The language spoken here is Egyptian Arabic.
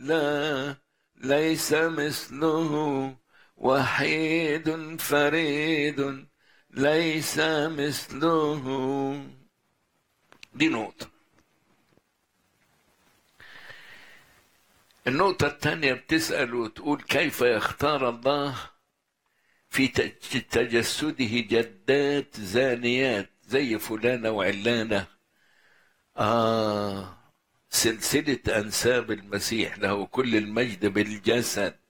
لا ليس مثله وحيد فريد ليس مثله دي نقطة النقطة الثانية بتسأل وتقول كيف يختار الله في تجسده جدات زانيات زي فلانة وعلانة آه سلسلة أنساب المسيح له كل المجد بالجسد